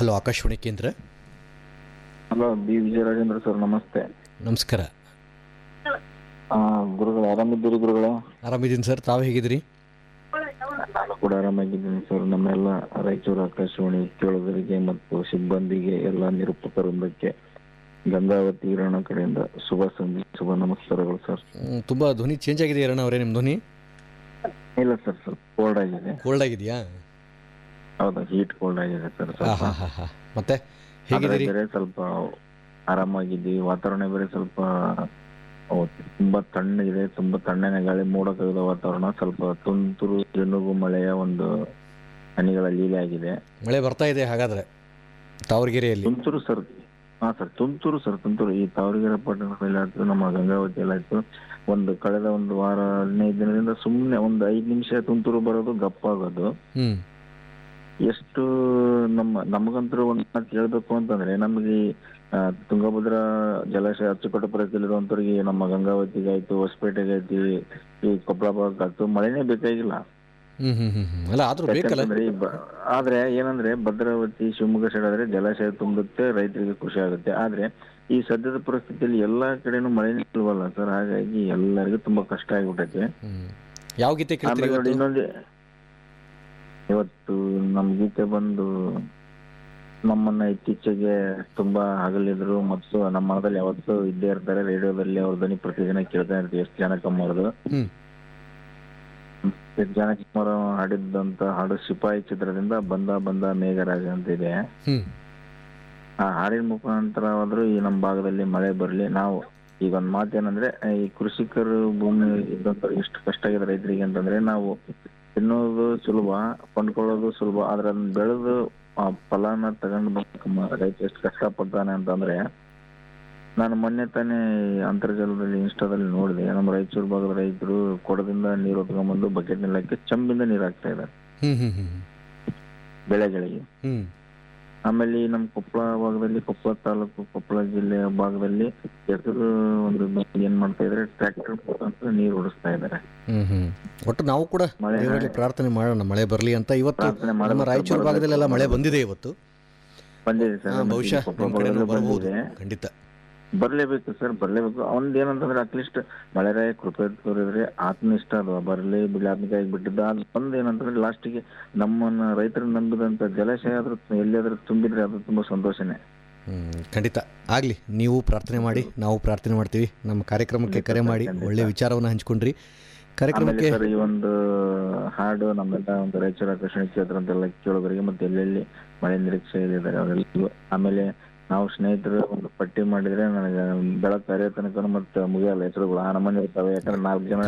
Hello Akashvani ಕೇಂದ್ರ hello B Vijayarajendra sir ನಮಸ್ತೆ ನಮಸ್ಕಾರ ಆ, ಗುರುಗಳು ಆರಾಮಿದ್ದೀರಿ ಗುರುಗಳೇ ಆರಾಮಿದ್ದೀನಿ ಸರ್ ತಾವು ಹೇಗಿದ್ದೀರಿ ನಾನು ಕೂಡ ಆರಾಮಾಗಿದ್ದೀನಿ ಸರ್ ನಮ್ಮೆಲ್ಲ ರಾಯಚೂರು ಆಕಾಶವಾಣಿ ಕೇಳುಗರಿಗೆ ಮತ್ತು ಸಿಬ್ಬಂದಿಗೆ ಎಲ್ಲ ನಿರೂಪಕ ವೃಂದಕ್ಕೆ ಗಂಗಾವತಿ ಹಿರಣ್ಣ ಕಡೆಯಿಂದ ಶುಭ ಸಂಜೆ ಶುಭ ನಮಸ್ಕಾರಗಳು ಸರ್ ಮ್, ತುಂಬ ಧ್ವನಿ ಚೇಂಜ್ ಆಗಿದೆ ಅಣ್ಣ ಅವರೇ ನಿಮ್ಮ ಧ್ವನಿ ಇಲ್ಲ ಸರ್ ಸ್ವಲ್ಪ ಕೋಲ್ಡ್ ಆಗಿದೆ ಕೋಲ್ಡ್ ಆಗಿದೆಯಾ ಹೌದಾ ಹೀಟ್ ಕೋಲ್ಡ್ ಆಗಿದೆ ಸರ್ ಹಾಂ ಸ್ವಲ್ಪ ಹಾಂ ಹಾಂ ಹಾಂ ಮತ್ತೆ ಆದ್ರೆ ಹೇಗಿದ್ದೀರಿ ಬೇರೆ ಸ್ವಲ್ಪ ಆರಾಮಾಗಿದ್ದೀವಿ ವಾತಾವರಣ ಬೇರೆ ಸ್ವಲ್ಪ ಓ, ತುಂಬಾ ತಣ್ಣಗಿದೆ ತುಂಬಾ ತಣ್ಣನೆ ಗಾಳಿ ಮೋಡ ಕವಿದ ವಾತಾವರಣ ಸ್ವಲ್ಪ ತುಂತುರು ಜನುಗು ಮಳೆಯ ಒಂದು ಹನಿಗಳ ಲೀಲೆ ಆಗಿದೆ ಮಳೆ ಬರ್ತಾ ಇದೆ ಹಾಗಾದರೆ ತಾವರಗೆರೆಯಲ್ಲಿ ತುಂತುರು ಸರ್ ಹಾ ಸರ್ ತುಂತುರು ಸರ್ ತುಂತುರು ಈ ತಾವರಗೆರೆ ಪಟ್ಟಣದಲ್ಲಿ ಆಯ್ತು ನಮ್ಮ ಗಂಗಾವತಿಯಲ್ಲಿ ಆಯ್ತು ಒಂದು ಕಳೆದ ಒಂದು ವಾರ ಹದಿನೈದು ದಿನದಿಂದ ಸುಮ್ಮನೆ ಒಂದು ಐದು ನಿಮಿಷ ತುಂತುರು ಬರೋದು ಗಪ್ಪಾಗೋದು ಹ್ಞೂ ಎಷ್ಟು ನಮ್ಮ ನಮಗಂತೂ ಒಂದು ಮಾತು ಹೇಳ್ಬೇಕು ಅಂತಂದ್ರೆ ನಮಗೆ ಈ, ಆ, ತುಂಗಭದ್ರಾ ಜಲಾಶಯ ಅಚ್ಚುಕಟ್ಟುಪುರದಲ್ಲಿರುವಂತವ್ರಿಗೆ ನಮ್ಮ ಗಂಗಾವತಿಗೆ ಆಯ್ತು ಹೊಸಪೇಟೆಗೆ ಆಯ್ತು ಈ- ಈ ಕೊಪ್ಪಳ ಭಾಗಕ್ಕೆ ಮಳೆನೇ ಬೇಕಾಗಿಲ್ಲ ಹ್ಞೂ ಹ್ಞೂ ಹ್ಞೂ ಹ್ಞೂ ಅಲ್ಲ ಆದರೂ ಬೇಕಲ್ಲ ಯಾಕಂತಂದ್ರೆ ಈ ಬ- ಆದ್ರೆ ಏನಂದ್ರೆ ಭದ್ರಾವತಿ ಶಿವಮೊಗ್ಗ ಸೈಡ್ ಆದ್ರೆ ಜಲಾಶಯ ತುಂಬುತ್ತೆ ರೈತರಿಗೆ ಖುಷಿ ಆಗುತ್ತೆ ಆದ್ರೆ ಈ ಸದ್ಯದ ಪರಿಸ್ಥಿತಿಯಲ್ಲಿ ಎಲ್ಲಾ ಕಡೆನೂ ಮಳೆ ನಿಲ್ವಲ್ಲ ಸರ್ ಹಾಗಾಗಿ ಎಲ್ಲರಿಗೂ ತುಂಬಾ ಕಷ್ಟ ಆಗಿಬಿಟ್ಟೈತೆ ಹ್ಞೂ ಯಾವ ಗೀತೆ ಕೇಳ್ತೀರಿ ಆಮೇಲೆ ನೋಡಿ ಇವತ್ತು ಇನ್ನೊಂದು ಇವತ್ತು ನಮ್ ಗೀತೆ ಬಂದು ನಮ್ಮನ್ನ ಇತ್ತೀಚೆಗೆ ತುಂಬಾ ಅಗಲಿದ್ರು ಮತ್ತು ನಮ್ಮ ಮನದಲ್ಲಿ ಯಾವತ್ತೂ ಇದ್ದೇ ಇರ್ತಾರೆ ರೇಡಿಯೋದಲ್ಲಿ ಅವ್ರ ಧ್ವನಿ ಪ್ರತಿದಿನ ಕೇಳ್ತಾ ಇರ್ತೀವಿ ಎಷ್ಟು ಜನಕಮ್ಮ ಅವ್ರದ್ದು ಹ್ಞೂ ಎಷ್ಟು ಜನಕಮ್ಮ ಅವರು ಹಾಡಿದ್ದಂತ ಹಾಡು ಸಿಪಾಯಿ ಚಿತ್ರದಿಂದ ಬಂದ ಬಂದ ಮೇಘರಾಜ ಅಂತ ಇದೆ ಹ್ಞೂ ಆ ಹಾಡಿನ ಮುಖಾಂತರ ಆದ್ರೂ ಈ ನಮ್ಮ ಭಾಗದಲ್ಲಿ ಮಳೆ ಬರಲಿ ನಾವು ಈಗ ಒಂದ್ ಮಾತೇನಂದ್ರೆ ಈ ಕೃಷಿಕರು ಭೂಮಿ ಇದ್ದಂತ ಎಷ್ಟು ಕಷ್ಟ ಆಗಿದೆ ರೈತರಿಗೆ ಅಂತಂದ್ರೆ ನಾವು ತಿನ್ನೋದು ಸುಲಭ ಕೊಂಡ್ಕೊಳ್ಳೋದು ಸುಲಭ ಆದ್ರೆ ಅದನ್ನ ಬೆಳೆದು ಆ ಫಲನ ತಗೊಂಡ್ ಬರ್ಬೇಕಮ್ಮ ರೈತ ಎಷ್ಟು ಕಷ್ಟಪಡ್ತಾನೆ ಅಂತಂದ್ರೆ ನಾನು ಮೊನ್ನೆ ತಾನೇ ಅಂತರ್ಜಾಲದಲ್ಲಿ ಇನ್ಸ್ಟಾದಲ್ಲಿ ನೋಡಿದೆ ನಮ್ಮ ರಾಯಚೂರು ಭಾಗದ ರೈತರು ಕೊಡದಿಂದ ನೀರು ಹೊತ್ಕೊಂಡ್ಬಂದು ಬಕೆಟ್ ಹಾಕಿ ಚಂಬಿಂದ ನೀರು ಹಾಕ್ತಾ ಇದ್ದಾರೆ ಹ್ಞೂ ಹ್ಞೂ ಹ್ಞೂ ಬೆಳೆಗಳಿಗೆ ಹ್ಞೂ ಆಮೇಲೆ ಈ ನಮ್ಮ ಕೊಪ್ಪಳ ಭಾಗದಲ್ಲಿ ಕೊಪ್ಪಳ ತಾಲೂಕು ಕೊಪ್ಪಳ ಜಿಲ್ಲೆಯ ಭಾಗದಲ್ಲಿ ಹೆಸರು ಒಂದು ಏನ್ ಮಾಡ್ತಾ ಇದಾರೆ ಟ್ರ್ಯಾಕ್ಟರ್ ಮುಖಾಂತರ ನೀರು ಓಡಿಸ್ತಾ ಇದ್ದಾರೆ ಹ್ಞೂ ಹ್ಞೂ ಒಟ್ಟು ನಾವು ಕೂಡ ಮಳೆ ದೇವರಲ್ಲಿ ಪ್ರಾರ್ಥನೆ ಮಾಡೋಣ ಮಳೆ ಬರಲಿ ಅಂತ ಇವತ್ತು ಪ್ರಾರ್ಥನೆ ಮಾಡೋಣ ನಮ್ಮ ಸರ್, ರಾಯಚೂರು ಬರಬೇಕು. ಭಾಗದಲ್ಲೆಲ್ಲ ಮಳೆ ಬಂದಿದೆ ಇವತ್ತು ಬಂದಿದೆ ಸರ್ ಹಾ, ಮತ್ತೆ ಬಹುಶಃ ಈ ಕೊಪ್ಪಳ ನಿಮ್ಮ ಕಡೆನೂ ಭಾಗದಲ್ಲೂ ಬರಬಹುದು ಬಂದಿದೆ ಖಂಡಿತ ಬರ್ಲೇಬೇಕು ಸರ್ ಬರ್ಲೇಬೇಕು ಒಂದ್ ಏನಂತಂದ್ರೆ ಅಟ್ಲೀಸ್ಟ್ ಮಳೆರಾಯ ಕೃಪೆ ತೋರಿದ್ರೆ ಆತ್ಮ ಇಷ್ಟ ಅದು ಬರ್ಲಿ ಬಿಡ್ಲಿ ಆತ್ಮಿಕ ಬಿಟ್ಟಿದ್ದ ಅದು ಒಂದ್ ಏನಂತಂದ್ರೆ ಲಾಸ್ಟಿಗೆ ನಮ್ಮನ್ನ ರೈತರು ನಂಬಿದಂತ ಜಲಾಶಯ ಆದ್ರೂ ಎಲ್ಲಿಯಾದ್ರೂ ತುಂಬಿದ್ರೆ ಅದು ತುಂಬಾ ಸಂತೋಷನೇ ಹ್ಮ್, ಖಂಡಿತ ಆಗಲಿ ನೀವು ಪ್ರಾರ್ಥನೆ ಮಾಡಿ ನಾವು ಪ್ರಾರ್ಥನೆ ಮಾಡ್ತೀವಿ ನಮ್ಮ ಕಾರ್ಯಕ್ರಮಕ್ಕೆ ಕರೆ ಮಾಡಿ ಒಳ್ಳೆ ವಿಚಾರವನ್ನು ಹಂಚ್ಕೊಂಡ್ರಿ ಆಮೇಲೆ ಕಾರ್ಯಕ್ರಮಕ್ಕೆ ಸರ್ ಈ ಒಂದು ಹಾಡು ನಮ್ಮೆಲ್ಲ ಒಂದು ರಾಯಚೂರು ಆಕರ್ಷಣೆ ಕ್ಷೇತ್ರ ಅಂತೆಲ್ಲ ಕೇಳೋದರಿಗೆ ಮತ್ತೆ ಎಲ್ಲೆಲ್ಲಿ ಮಳೆ ನಿರೀಕ್ಷೆ ಇದ್ದಾರೆ ಅವರೆಲ್ಲರಿಗೂ ಆಮೇಲೆ ನಾವು ಸ್ನೇಹಿತರು ಒಂದು ಪಟ್ಟಿ ಮಾಡಿದ್ರೆ ನನಗೆ ಬೆಳಕು ಹರಿಯೋ ತನಕ ಮತ್ತೆ ಮುಗಿಯಲ್ಲ ಹೆಸರುಗಳು ಆ ನಮೂನಿ ಇರ್ತವೆ ಯಾಕಂದ್ರೆ ನಾಲ್ಕು ಜನ